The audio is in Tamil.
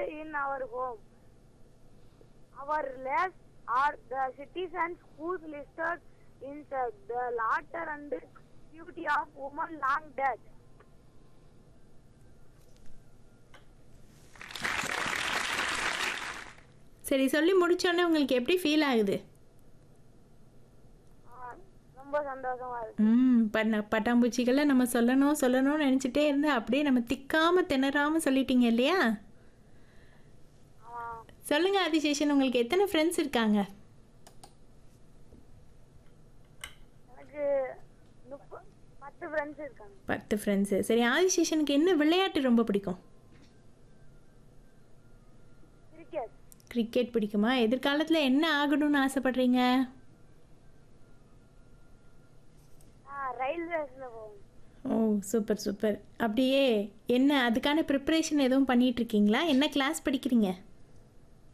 in our home. Our less are the citizens whose listed in the, the laughter and beauty of woman long dead. சரி சொல்லி முடிச்சோடனே உங்களுக்கு எப்படி ஃபீல் ஆகுது ஆ, ரொம்ப சந்தோஷமா இருக்கு ம் பண்ண பட்டாம்பூச்சிகளை நம்ம சொல்லணும் சொல்லணும்னு நினச்சிட்டே இருந்தா அப்படியே நம்ம திக்காம திணறாம சொல்லிட்டீங்க இல்லையா ஆமா சொல்லுங்க ஆதிசேஷன் உங்களுக்கு எத்தனை ஃப்ரெண்ட்ஸ் இருக்காங்க எனக்கு முப்ப- பத்து ஃப்ரெண்ட்ஸ் இருக்காங்க பத்து ஃப்ரெண்ட்ஸு சரி ஆதிசேஷனுக்கு என்ன விளையாட்டு ரொம்ப பிடிக்கும் கிரிக்கெட் கிரிக்கெட் பிடிக்குமா எதிர்காலத்தில் என்ன ஆகணும்னு ஆசைப்படுறீங்க ரயில்வேஸ்ல போவோம் ஓ சூப்பர் சூப்பர் அப்படியே என்ன அதுக்கான ப்ரிப்பரேஷன் எதுவும் பண்ணிட்டு இருக்கீங்களா என்ன கிளாஸ் படிக்கிறீங்க